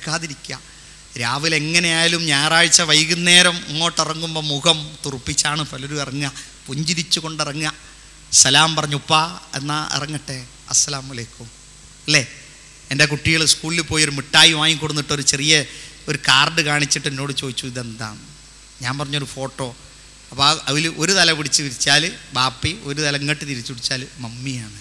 കൊടുക്കാതിരിക്കുക രാവിലെ എങ്ങനെയായാലും ഞായറാഴ്ച വൈകുന്നേരം ഇങ്ങോട്ട് ഇറങ്ങുമ്പോൾ മുഖം തുറപ്പിച്ചാണ് പലരും ഇറങ്ങുക പുഞ്ചിരിച്ചു കൊണ്ടിറങ്ങുക സലാം പറഞ്ഞുപ്പാ എന്നാ ഇറങ്ങട്ടെ അസ്സലാം വലൈക്കും അല്ലേ എൻ്റെ കുട്ടികൾ സ്കൂളിൽ പോയി ഒരു മിഠായി വാങ്ങിക്കൊടുന്നിട്ട് ഒരു ചെറിയ ഒരു കാർഡ് കാണിച്ചിട്ട് എന്നോട് ചോദിച്ചു ഇതെന്താണ് ഞാൻ പറഞ്ഞൊരു ഫോട്ടോ അപ്പോൾ ആ അതിൽ ഒരു തല പിടിച്ച് വിരിച്ചാൽ ബാപ്പി ഒരു തല ഇങ്ങോട്ട് തിരിച്ചു പിടിച്ചാൽ മമ്മിയാണ്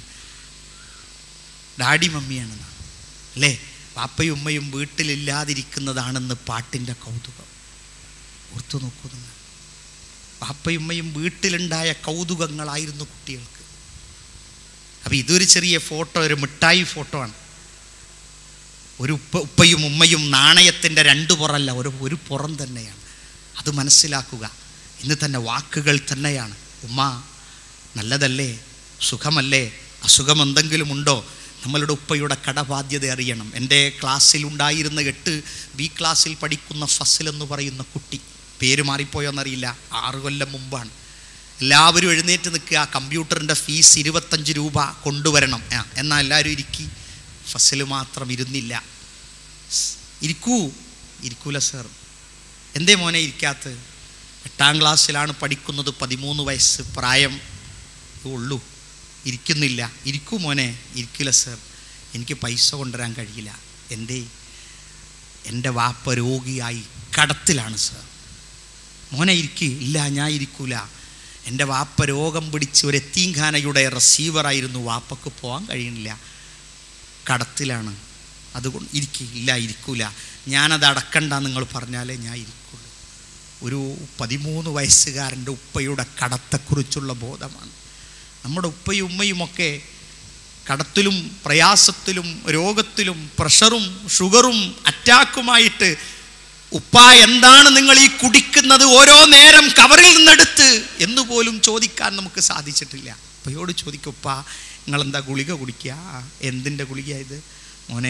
ഡാഡി മമ്മിയാണെന്നാണ് അല്ലേ പാപ്പയും ഉമ്മയും വീട്ടിലില്ലാതിരിക്കുന്നതാണെന്ന് പാട്ടിൻ്റെ കൗതുകം ഓർത്തു നോക്കൂ നിങ്ങൾ പാപ്പയും ഉമ്മയും വീട്ടിലുണ്ടായ കൗതുകങ്ങളായിരുന്നു കുട്ടികൾക്ക് അപ്പം ഇതൊരു ചെറിയ ഫോട്ടോ ഒരു മിഠായി ഫോട്ടോ ആണ് ഒരു ഉപ്പ ഉപ്പയും ഉമ്മയും നാണയത്തിൻ്റെ രണ്ട് പുറമല്ല ഒരു ഒരു പുറം തന്നെയാണ് അത് മനസ്സിലാക്കുക ഇന്ന് തന്നെ വാക്കുകൾ തന്നെയാണ് ഉമ്മ നല്ലതല്ലേ സുഖമല്ലേ അസുഖം എന്തെങ്കിലും ഉണ്ടോ നമ്മളുടെ ഉപ്പയുടെ കടബാധ്യത അറിയണം എൻ്റെ ക്ലാസ്സിൽ ഉണ്ടായിരുന്ന എട്ട് ബി ക്ലാസ്സിൽ പഠിക്കുന്ന ഫസിൽ എന്ന് പറയുന്ന കുട്ടി പേര് മാറിപ്പോയോന്നറിയില്ല ആറ് കൊല്ലം മുമ്പാണ് എല്ലാവരും എഴുന്നേറ്റ് നിൽക്കുക കമ്പ്യൂട്ടറിൻ്റെ ഫീസ് ഇരുപത്തഞ്ച് രൂപ കൊണ്ടുവരണം ആ എന്നാൽ എല്ലാവരും ഇരിക്കി ഫസിൽ മാത്രം ഇരുന്നില്ല സ്, ഇരിക്കൂ ഇരിക്കൂല സർ എന്തേ മോനെ ഇരിക്കാത്ത എട്ടാം ക്ലാസ്സിലാണ് പഠിക്കുന്നത് പതിമൂന്ന് വയസ്സ് പ്രായം ഉള്ളൂ ഇരിക്കുന്നില്ല ഇരിക്കൂ മോനെ ഇരിക്കില്ല സർ എനിക്ക് പൈസ കൊണ്ടുവരാൻ കഴിയില്ല എന്തേ എൻ്റെ വാപ്പ രോഗിയായി കടത്തിലാണ് സർ മോനെ ഇരിക്ക് ഇല്ല ഞാൻ ഇരിക്കൂല എൻ്റെ വാപ്പ രോഗം പിടിച്ച് ഒരു എത്തീങ്ഖാനയുടെ റിസീവറായിരുന്നു വാപ്പക്ക് പോകാൻ കഴിയണില്ല കടത്തിലാണ് അതുകൊണ്ട് ഇരിക്ക് ഇല്ല ഇരിക്കൂല ഞാനത് അടക്കണ്ട നിങ്ങൾ പറഞ്ഞാലേ ഞാൻ ഇരിക്കുള്ളൂ ഒരു പതിമൂന്ന് വയസ്സുകാരൻ്റെ ഉപ്പയുടെ കടത്തെക്കുറിച്ചുള്ള ബോധമാണ് നമ്മുടെ ഉപ്പയും ഉമ്മയുമൊക്കെ കടത്തിലും പ്രയാസത്തിലും രോഗത്തിലും പ്രഷറും ഷുഗറും അറ്റാക്കുമായിട്ട് ഉപ്പ എന്താണ് നിങ്ങൾ ഈ കുടിക്കുന്നത് ഓരോ നേരം കവറിൽ നിന്നെടുത്ത് എന്ന് പോലും ചോദിക്കാൻ നമുക്ക് സാധിച്ചിട്ടില്ല ഉപ്പയോട് ചോദിക്കും ഉപ്പ നിങ്ങൾ എന്താ ഗുളിക കുടിക്കുക "ആ, എന്തിൻ്റെ ഗുളിക ഇത് മോനെ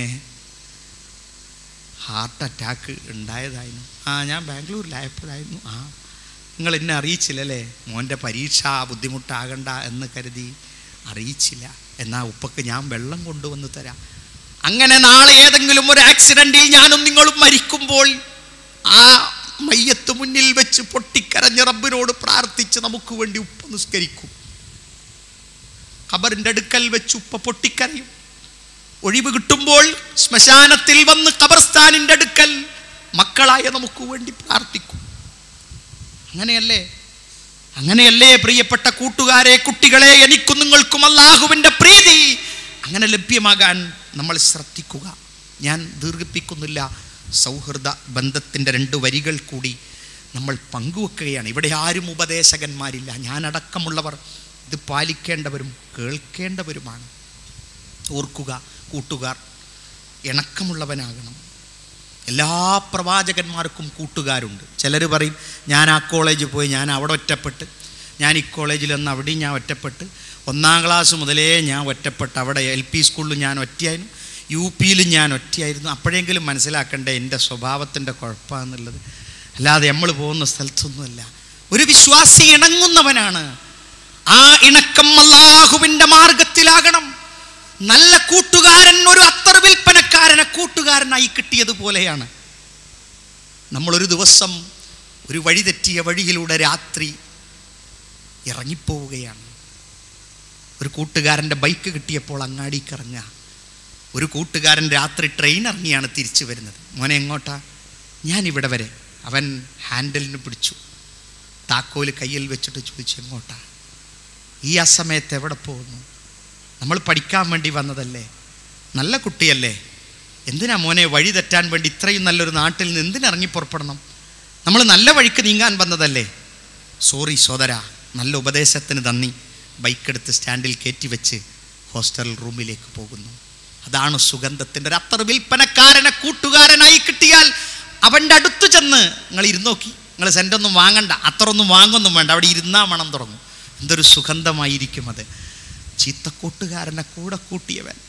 ഹാർട്ട് അറ്റാക്ക് ഉണ്ടായതായിരുന്നു ആ ഞാൻ ബാംഗ്ലൂരിലായപ്പോഴായിരുന്നു ആ നിങ്ങൾ എന്നെ അറിയിച്ചില്ലല്ലേ മോൻ്റെ പരീക്ഷ ബുദ്ധിമുട്ടാകണ്ട എന്ന് കരുതി അറിയിച്ചില്ല എന്നാ ഉപ്പക്ക് ഞാൻ വെള്ളം കൊണ്ടുവന്ന് തരാം അങ്ങനെ നാളെ ഏതെങ്കിലും ഒരു ആക്സിഡൻറ്റിൽ ഞാനും നിങ്ങളും മരിക്കുമ്പോൾ ആ മയ്യത്ത് മുന്നിൽ വെച്ച് പൊട്ടിക്കരഞ്ഞ് റബ്ബിനോട് പ്രാർത്ഥിച്ച് നമുക്ക് വേണ്ടി ഉപ്പ നിസ്കരിക്കും ഖബറിൻ്റെ അടുക്കൽ വെച്ച് ഉപ്പ പൊട്ടിക്കരയും ഒഴിവ് കിട്ടുമ്പോൾ ശ്മശാനത്തിൽ വന്ന് ഖബർസ്ഥാനിൻ്റെ അടുക്കൽ മക്കളായ നമുക്ക് വേണ്ടി പ്രാർത്ഥിക്കും അങ്ങനെയല്ലേ അങ്ങനെയല്ലേ പ്രിയപ്പെട്ട കൂട്ടുകാരെ കുട്ടികളെ എനിക്കും നിങ്ങൾക്കും അള്ളാഹുവിൻ്റെ പ്രീതി അങ്ങനെ ലഭ്യമാകാൻ നമ്മൾ ശ്രദ്ധിക്കുക ഞാൻ ദീർഘിപ്പിക്കുന്നില്ല സൗഹൃദ ബന്ധത്തിൻ്റെ രണ്ട് വരികൾ കൂടി നമ്മൾ പങ്കുവെക്കുകയാണ് ഇവിടെ ആരും ഉപദേശകന്മാരില്ല ഞാനടക്കമുള്ളവർ ഇത് പാലിക്കേണ്ടവരും കേൾക്കേണ്ടവരുമാണ് ഓർക്കുക കൂട്ടുകാർ ഇണക്കമുള്ളവനാകണം എല്ലാ പ്രവാചകന്മാർക്കും കൂട്ടുകാരുണ്ട് ചിലർ പറയും ഞാൻ ആ കോളേജിൽ പോയി ഞാൻ അവിടെ ഒറ്റപ്പെട്ട് ഞാൻ ഈ കോളേജിൽ നിന്ന് അവിടെയും ഞാൻ ഒറ്റപ്പെട്ട് ഒന്നാം ക്ലാസ് മുതലേ ഞാൻ ഒറ്റപ്പെട്ട് അവിടെ എൽ പി സ്കൂളിൽ ഞാൻ ഒറ്റയായിരുന്നു യു പിയിലും ഞാൻ ഒറ്റയായിരുന്നു അപ്പോഴെങ്കിലും മനസ്സിലാക്കണ്ടേ എൻ്റെ സ്വഭാവത്തിൻ്റെ കുഴപ്പമാണെന്നുള്ളത് അല്ലാതെ നമ്മൾ പോകുന്ന സ്ഥലത്തൊന്നുമല്ല ഒരു വിശ്വാസി ഇണങ്ങുന്നവനാണ് ആ ഇണക്കം അള്ളാഹുവിൻ്റെ മാർഗത്തിലാകണം നല്ല കൂട്ടുകാരൻ ഒരു അത്തർ വിൽപ്പനക്കാരനെ കൂട്ടുകാരനായി കിട്ടിയതുപോലെയാണ് നമ്മളൊരു ദിവസം ഒരു വഴി തെറ്റിയ വഴിയിലൂടെ രാത്രി ഇറങ്ങിപ്പോവുകയാണ് ഒരു കൂട്ടുകാരൻ്റെ ബൈക്ക് കിട്ടിയപ്പോൾ അങ്ങാടിക്ക് ഇറങ്ങുക ഒരു കൂട്ടുകാരൻ രാത്രി ട്രെയിൻ ഇറങ്ങിയാണ് തിരിച്ചു വരുന്നത് മോനെ എങ്ങോട്ടാ ഞാൻ ഇവിടെ വരെ അവൻ ഹാൻഡലിന് പിടിച്ചു താക്കോല് കയ്യിൽ വെച്ചിട്ട് ചോദിച്ചു എങ്ങോട്ടാ ഈ ആ സമയത്ത് എവിടെ പോകുന്നു നമ്മൾ പഠിക്കാൻ വേണ്ടി വന്നതല്ലേ നല്ല കുട്ടിയല്ലേ എന്തിനാ മോനെ വഴി തെറ്റാൻ വേണ്ടി ഇത്രയും നല്ലൊരു നാട്ടിൽ നിന്ന് എന്തിനിറങ്ങി പുറപ്പെടണം നമ്മൾ നല്ല വഴിക്ക് നീങ്ങാൻ വന്നതല്ലേ സോറി സോദര നല്ല ഉപദേശത്തിന് നന്ദി ബൈക്കെടുത്ത് സ്റ്റാൻഡിൽ കയറ്റി വെച്ച് ഹോസ്റ്റൽ റൂമിലേക്ക് പോകുന്നു അതാണ് സുഗന്ധത്തിൻ്റെ ഒരു അത്തർ വിൽപ്പനക്കാരനെ കൂട്ടുകാരനായി കിട്ടിയാൽ അവൻ്റെ അടുത്ത് ചെന്ന് നിങ്ങൾ ഇരുന്നോക്കി നിങ്ങൾ സെൻ്റൊന്നും വാങ്ങണ്ട അത്രയൊന്നും വാങ്ങൊന്നും വേണ്ട അവിടെ ഇരുന്നാ മണം തുടങ്ങും എന്തൊരു സുഗന്ധമായിരിക്കും അത് ചീത്ത കൂട്ടുകാരനെ കൂടെ കൂട്ടിയവൻ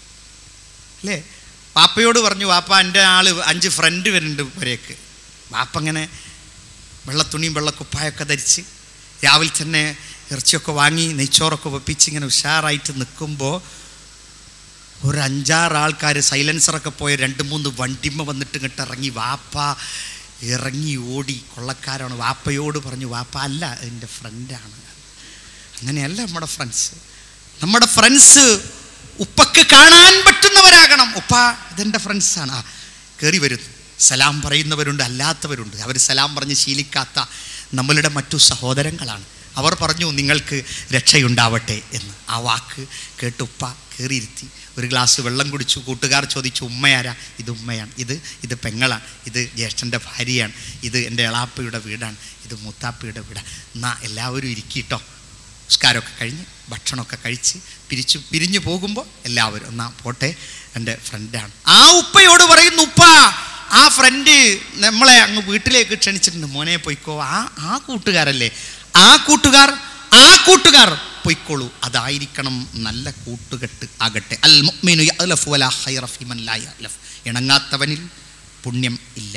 അല്ലേ വാപ്പയോട് പറഞ്ഞു വാപ്പ എൻ്റെ ആള് അഞ്ച് ഫ്രണ്ട് വരുന്നുണ്ട് വരേക്ക് വാപ്പ അങ്ങനെ വെള്ളത്തുണിയും വെള്ളക്കുപ്പായൊക്കെ ധരിച്ച് രാവിലെ തന്നെ ഇറച്ചിയൊക്കെ വാങ്ങി നെയ്ച്ചോറൊക്കെ വെപ്പിച്ച് ഇങ്ങനെ ഉഷാറായിട്ട് നിൽക്കുമ്പോൾ ഒരു അഞ്ചാറ് ആൾക്കാർ സൈലൻസറൊക്കെ പോയ രണ്ട് മൂന്ന് വണ്ടിമ്മ വന്നിട്ട് ഇങ്ങോട്ട് ഇറങ്ങി വാപ്പ ഇറങ്ങി ഓടി കൊള്ളക്കാരാണ് വാപ്പയോട് പറഞ്ഞു വാപ്പ അല്ല എൻ്റെ ഫ്രണ്ടാണ് അങ്ങനെയല്ല നമ്മുടെ ഫ്രണ്ട്സ് നമ്മുടെ ഫ്രണ്ട്സ് ഉപ്പക്ക് കാണാൻ പറ്റുന്നവരാകണം ഉപ്പ ഇതെൻ്റെ ഫ്രണ്ട്സാണ് ആ കയറി വരുന്നു സലാം പറയുന്നവരുണ്ട് അല്ലാത്തവരുണ്ട് അവർ സലാം പറഞ്ഞ് ശീലിക്കാത്ത നമ്മളുടെ മറ്റു സഹോദരങ്ങളാണ് അവർ പറഞ്ഞു നിങ്ങൾക്ക് രക്ഷയുണ്ടാവട്ടെ എന്ന് ആ വാക്ക് കേട്ട് ഉപ്പ കയറിയിരുത്തി ഒരു ഗ്ലാസ് വെള്ളം കുടിച്ചു കൂട്ടുകാർ ചോദിച്ചു ഉമ്മയാരാ ഇത് ഉമ്മയാണ് ഇത് ഇത് പെങ്ങളാണ് ഇത് ജ്യേഷ്ഠൻ്റെ ഭാര്യയാണ് ഇത് എൻ്റെ എളാപ്പയുടെ വീടാണ് ഇത് മൂത്താപ്പയുടെ വീടാണ് എന്നാ എല്ലാവരും ഇരിക്കിട്ടോ നമസ്കാരമൊക്കെ കഴിഞ്ഞ് ഭക്ഷണമൊക്കെ കഴിച്ച് പിരിച്ചു പിരിഞ്ഞു പോകുമ്പോൾ എല്ലാവരും എന്നാ പോട്ടെ എൻ്റെ ഫ്രണ്ടാണ് ആ ഉപ്പയോട് പറയുന്നു ഉപ്പ ആ ഫ്രണ്ട് നമ്മളെ അങ്ങ് വീട്ടിലേക്ക് ക്ഷണിച്ചിട്ടുണ്ട് മോനെ പൊയ്ക്കോ ആ ആ കൂട്ടുകാരല്ലേ ആ കൂട്ടുകാർ ആ കൂട്ടുകാർ പൊയ്ക്കോളൂ അതായിരിക്കണം നല്ല കൂട്ടുകെട്ട് ആകട്ടെ അൽ മുഅ്മിനു യഅലഫു വലാ ഖൈറ ഫീമൻ ലാ യഅലഫ് ഇണങ്ങാത്തവനിൽ പുണ്യം ഇല്ല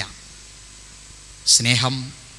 സ്നേഹം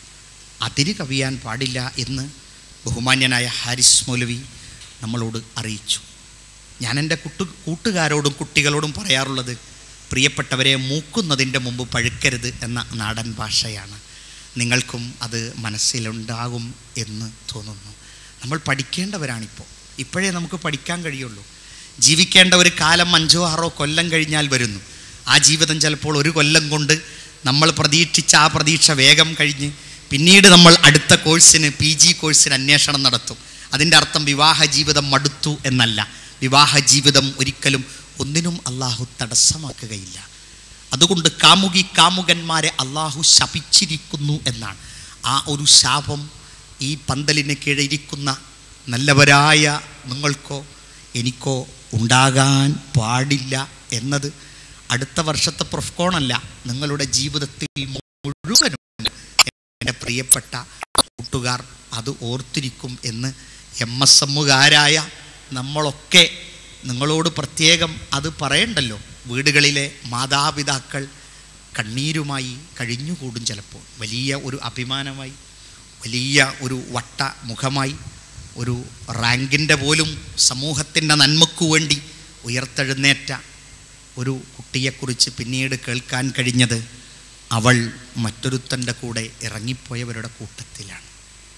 അതിര് കവിയാൻ പാടില്ല എന്ന് ബഹുമാന്യനായ ഹാരിസ് മൗലവി നമ്മളോട് അറിയിച്ചു ഞാൻ എൻ്റെ കുട്ടു കൂട്ടുകാരോടും കുട്ടികളോടും പറയാറുള്ളത് പ്രിയപ്പെട്ടവരെ മൂക്കുന്നതിൻ്റെ മുമ്പ് പഴുക്കരുത് എന്ന നാടൻ ഭാഷയാണ് നിങ്ങൾക്കും അത് മനസ്സിലുണ്ടാകും എന്ന് തോന്നുന്നു നമ്മൾ പഠിക്കേണ്ടവരാണിപ്പോൾ ഇപ്പോഴേ നമുക്ക് പഠിക്കാൻ കഴിയുള്ളൂ ജീവിക്കേണ്ട ഒരു കാലം അഞ്ചോ ആറോ കൊല്ലം കഴിഞ്ഞാൽ വരുന്നു ആ ജീവിതം ചിലപ്പോൾ ഒരു കൊല്ലം കൊണ്ട് നമ്മൾ പ്രതീക്ഷിച്ച ആ പ്രതീക്ഷ വേഗം കഴിഞ്ഞ് പിന്നീട് നമ്മൾ അടുത്ത കോഴ്സിന് പി ജി കോഴ്സിന് അന്വേഷണം നടത്തും അതിൻ്റെ അർത്ഥം വിവാഹ ജീവിതം മടുത്തു എന്നല്ല വിവാഹ ജീവിതം ഒരിക്കലും ഒന്നിനും അള്ളാഹു തടസ്സമാക്കുകയില്ല അതുകൊണ്ട് കാമുകി കാമുകന്മാരെ അള്ളാഹു ശപിച്ചിരിക്കുന്നു എന്നാണ് ആ ഒരു ശാപം ഈ പന്തലിന് കീഴിരിക്കുന്ന നല്ലവരായ നിങ്ങൾക്കോ എനിക്കോ ഉണ്ടാകാൻ പാടില്ല എന്നത് അടുത്ത വർഷത്തെ പ്രൊഫ്കോണല്ല നിങ്ങളുടെ ജീവിതത്തിൽ മുഴുവനും എൻ്റെ പ്രിയപ്പെട്ട കൂട്ടുകാർ അത് ഓർത്തിരിക്കും എന്ന് എം എസ് എമ്മുകാരായ നമ്മളൊക്കെ നിങ്ങളോട് പ്രത്യേകം അത് പറയണ്ടല്ലോ വീടുകളിലെ മാതാപിതാക്കൾ കണ്ണീരുമായി കഴിഞ്ഞുകൂടും ചിലപ്പോൾ വലിയ ഒരു അഭിമാനമായി വലിയ ഒരു വട്ട മുഖമായി ഒരു റാങ്കിൻ്റെ പോലും സമൂഹത്തിൻ്റെ നന്മക്കു വേണ്ടി ഉയർത്തെഴുന്നേറ്റ ഒരു കുട്ടിയെക്കുറിച്ച് പിന്നീട് കേൾക്കാൻ കഴിഞ്ഞത് അവൾ മറ്റൊരുത്തൻ്റെ കൂടെ ഇറങ്ങിപ്പോയവരുടെ കൂട്ടത്തിലാണ്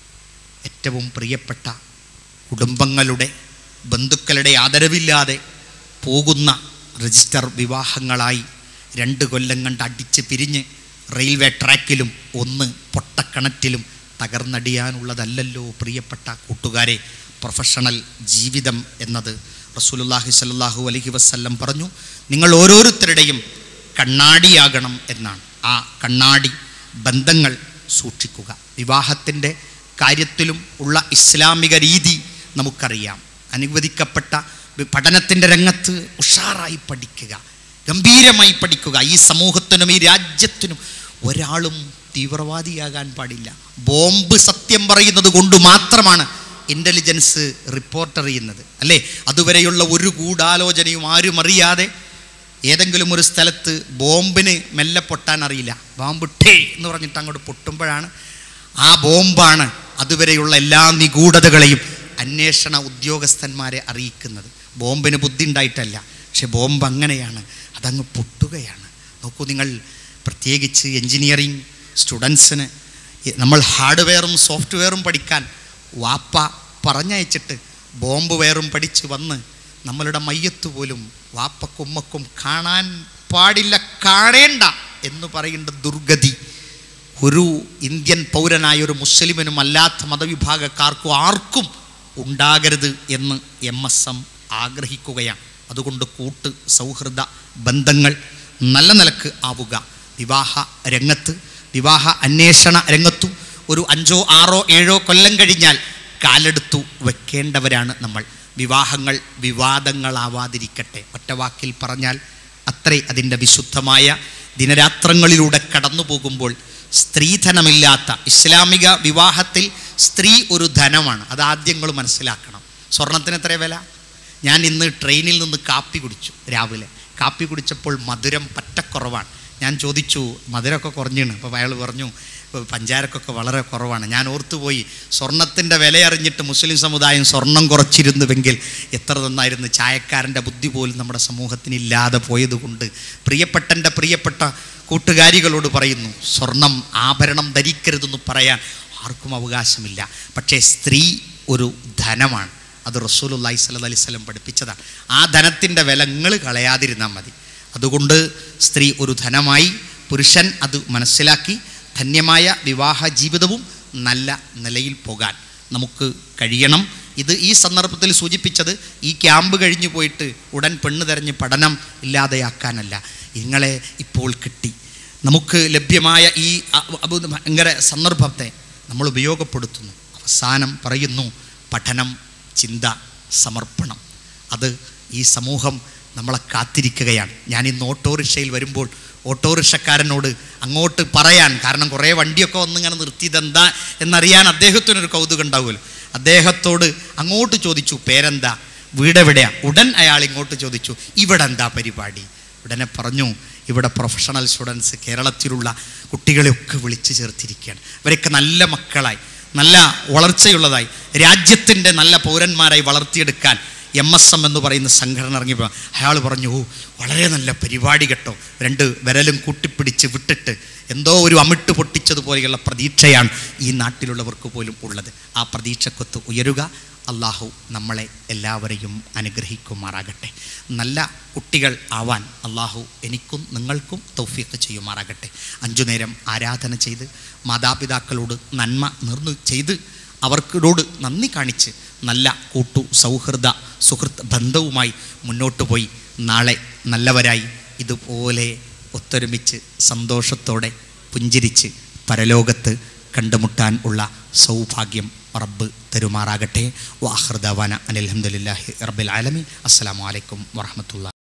ഏറ്റവും പ്രിയപ്പെട്ട കുടുംബങ്ങളുടെ ബന്ധുക്കളുടെ ആദരവില്ലാതെ പോകുന്ന രജിസ്റ്റർ വിവാഹങ്ങളായി രണ്ട് കൊല്ലം കണ്ട് അടിച്ച് പിരിഞ്ഞ് റെയിൽവേ ട്രാക്കിലും ഒന്ന് പൊട്ടക്കിണറ്റിലും തകർന്നടിയാനുള്ളതല്ലല്ലോ പ്രിയപ്പെട്ട കൂട്ടുകാരെ പ്രൊഫഷണൽ ജീവിതം എന്നത് റസൂലുല്ലാഹി സല്ലാഹു അലഹി വസ്ല്ലം പറഞ്ഞു നിങ്ങൾ ഓരോരുത്തരുടെയും കണ്ണാടിയാകണം എന്നാണ് ആ കണ്ണാടി ബന്ധങ്ങൾ സൂക്ഷിക്കുക വിവാഹത്തിൻ്റെ കാര്യത്തിലും ഉള്ള ഇസ്ലാമിക രീതി നമുക്കറിയാം അനുവദിക്കപ്പെട്ട പഠനത്തിൻ്റെ രംഗത്ത് ഉഷാറായി പഠിക്കുക ഗംഭീരമായി പഠിക്കുക ഈ സമൂഹത്തിനും ഈ രാജ്യത്തിനും ഒരാളും തീവ്രവാദിയാകാൻ പാടില്ല ബോംബ് സത്യം പറയുന്നത് കൊണ്ട് മാത്രമാണ് ഇൻ്റലിജൻസ് റിപ്പോർട്ട് അറിയുന്നത് അല്ലേ അതുവരെയുള്ള ഒരു ഗൂഢാലോചനയും ആരും അറിയാതെ ഏതെങ്കിലും ഒരു സ്ഥലത്ത് ബോംബിന് മെല്ലെ പൊട്ടാൻ അറിയില്ല ബോംബ് ടേ എന്ന് പറഞ്ഞിട്ട് അങ്ങോട്ട് പൊട്ടുമ്പോഴാണ് ആ ബോംബാണ് അതുവരെയുള്ള എല്ലാ നിഗൂഢതകളെയും അന്വേഷണ ഉദ്യോഗസ്ഥന്മാരെ അറിയിക്കുന്നത് ബോംബിന് ബുദ്ധി ഉണ്ടായിട്ടല്ല പക്ഷെ ബോംബ് അങ്ങനെയാണ് അതങ്ങ് പൊട്ടുകയാണ് നോക്കൂ നിങ്ങൾ പ്രത്യേകിച്ച് എൻജിനീയറിങ് സ്റ്റുഡൻസിന് നമ്മൾ ഹാർഡ്വെയറും സോഫ്റ്റ്വെയറും പഠിക്കാൻ വാപ്പ പറഞ്ഞയച്ചിട്ട് ബോംബ് വെയറും പഠിച്ച് വന്ന് നമ്മളുടെ മയ്യത്ത് പോലും വാപ്പക്കുമ്മക്കും കാണാൻ പാടില്ല കാണേണ്ട എന്ന് പറയേണ്ട ദുർഗതി ഒരു ഇന്ത്യൻ പൗരനായ ഒരു മുസ്ലിമിനും അല്ലാത്ത മതവിഭാഗക്കാർക്കും ആർക്കും ഉണ്ടാകരുത് എന്ന് എം എസ് എം ആഗ്രഹിക്കുകയാണ് അതുകൊണ്ട് കൂട്ട് സൗഹൃദ ബന്ധങ്ങൾ നല്ല നിലക്ക് ആവുക വിവാഹ രംഗത്ത് വിവാഹ അന്വേഷണ രംഗത്തും ഒരു അഞ്ചോ ആറോ ഏഴോ കൊല്ലം കഴിഞ്ഞാൽ കാലെടുത്തു വെക്കേണ്ടവരാണ് നമ്മൾ വിവാഹങ്ങൾ വിവാദങ്ങളാവാതിരിക്കട്ടെ ഒറ്റവാക്കിൽ പറഞ്ഞാൽ അത്രേ അതിൻ്റെ വിശുദ്ധമായ ദിനരാത്രങ്ങളിലൂടെ കടന്നു പോകുമ്പോൾ സ്ത്രീധനമില്ലാത്ത ഇസ്ലാമിക വിവാഹത്തിൽ സ്ത്രീ ഒരു ധനമാണ് അത് ആദ്യങ്ങൾ മനസ്സിലാക്കണം സ്വർണത്തിന് എത്ര വില ഞാൻ ഇന്ന് ട്രെയിനിൽ നിന്ന് കാപ്പി കുടിച്ചു രാവിലെ കാപ്പി കുടിച്ചപ്പോൾ മധുരം പറ്റക്കുറവാണ് ഞാൻ ചോദിച്ചു മധുരമൊക്കെ കുറഞ്ഞാണ് അപ്പോൾ അയാൾ പറഞ്ഞു "ഇപ്പൊ പഞ്ചാരക്കൊക്കെ വളരെ കുറവാണ് ഞാൻ ഓർത്തുപോയി സ്വർണത്തിൻ്റെ വില അറിഞ്ഞിട്ട് മുസ്ലിം സമുദായം സ്വർണം കുറച്ചിരുന്നുവെങ്കിൽ എത്ര നന്നായിരുന്നു ചായക്കാരൻ്റെ ബുദ്ധി പോലും നമ്മുടെ സമൂഹത്തിന് ഇല്ലാതെ പോയതുകൊണ്ട് പ്രിയപ്പെട്ടൻ്റെ പ്രിയപ്പെട്ട കൂട്ടുകാരികളോട് പറയുന്നു സ്വർണം ആഭരണം ധരിക്കരുതെന്ന് പറയാൻ ആർക്കും അവകാശമില്ല പക്ഷേ സ്ത്രീ ഒരു ധനമാണ് അത് റസൂലുല്ലാഹി സ്വല്ലല്ലാഹി അലൈഹി വസല്ലം പഠിപ്പിച്ചതാണ് ആ ധനത്തിൻ്റെ വില നിങ്ങൾ കളയാതിരുന്നാൽ മതി അതുകൊണ്ട് സ്ത്രീ ഒരു ധനമായി പുരുഷൻ അത് മനസ്സിലാക്കി ധന്യമായ വിവാഹ ജീവിതവും നല്ല നിലയിൽ പോകാൻ നമുക്ക് കഴിയണം ഇത് ഈ സന്ദർഭത്തിൽ സൂചിപ്പിച്ചത് ഈ ക്യാമ്പ് കഴിഞ്ഞു പോയിട്ട് ഉടൻ പെണ്ണ് തെരഞ്ഞ് പഠനം ഇല്ലാതെയാക്കാനല്ല നിങ്ങളെ ഇപ്പോൾ കിട്ടി നമുക്ക് ലഭ്യമായ ഈ അ- അ- ഭയങ്കര സന്ദർഭത്തെ നമ്മൾ ഉപയോഗപ്പെടുത്തുന്നു അവസാനം പറയുന്നു പഠനം ചിന്ത സമർപ്പണം അത് ഈ സമൂഹം നമ്മളെ കാത്തിരിക്കുകയാണ് ഞാൻ ഇന്ന് ഓട്ടോറിക്ഷയിൽ വരുമ്പോൾ ഓട്ടോറിക്ഷക്കാരനോട് അങ്ങോട്ട് പറയാൻ കാരണം കുറേ വണ്ടിയൊക്കെ വന്നിങ്ങനെ നിർത്തിയതെന്താ എന്നറിയാൻ അദ്ദേഹത്തിനൊരു കൗതുകം ഉണ്ടാവുമല്ലോ അദ്ദേഹത്തോട് അങ്ങോട്ട് ചോദിച്ചു പേരെന്താ വീടെവിടെയാ ഉടൻ അയാൾ ഇങ്ങോട്ട് ചോദിച്ചു ഇവിടെ എന്താ പരിപാടി ഉടനെ പറഞ്ഞു ഇവിടെ പ്രൊഫഷണൽ സ്റ്റുഡൻസ് കേരളത്തിലുള്ള കുട്ടികളെയൊക്കെ വിളിച്ചു ചേർത്തിരിക്കുകയാണ് അവരൊക്കെ നല്ല മക്കളായി നല്ല വളർച്ചയുള്ളതായി രാജ്യത്തിൻ്റെ നല്ല പൗരന്മാരായി വളർത്തിയെടുക്കാൻ എം എസ് എം എന്ന് പറയുന്ന സംഘടന ഇറങ്ങിയപ്പോൾ അയാൾ പറഞ്ഞു "ഓ, വളരെ നല്ല പരിപാടി കേട്ടോ രണ്ട് വിരലും കൂട്ടിപ്പിടിച്ച് വിട്ടിട്ട് എന്തോ ഒരു അമിട്ട് പൊട്ടിച്ചതുപോലെയുള്ള പ്രതീക്ഷയാണ് ഈ നാട്ടിലുള്ളവർക്ക് പോലും ഉള്ളത് ആ പ്രതീക്ഷക്കൊത്ത് ഉയരുക അള്ളാഹു നമ്മളെ എല്ലാവരെയും അനുഗ്രഹിക്കുമാറാകട്ടെ നല്ല കുട്ടികൾ ആവാൻ അള്ളാഹു എനിക്കും നിങ്ങൾക്കും തൗഫീഖ് ചെയ്യുമാറാകട്ടെ അഞ്ചു നേരം ആരാധന ചെയ്ത് മാതാപിതാക്കളോട് നന്മ നിർന്നു ചെയ്ത് അവർക്കോട് നന്ദി കാണിച്ച് നല്ല കൂട്ടു സൗഹൃദ സുഹൃത്ത് ബന്ധവുമായി മുന്നോട്ട് പോയി നാളെ നല്ലവരായി ഇതുപോലെ ഒത്തൊരുമിച്ച് സന്തോഷത്തോടെ പുഞ്ചിരിച്ച് പരലോകത്ത് കണ്ടുമുട്ടാൻ ഉള്ള സൗഭാഗ്യം റബ്ബ് തരുമാറാകട്ടെ വാഹൃദാന അനിൽഹമുല്ലാഹി റബ്ബിൽ ആലമി അസ്സാം വലൈക്കും വാഹമത്തുള്ള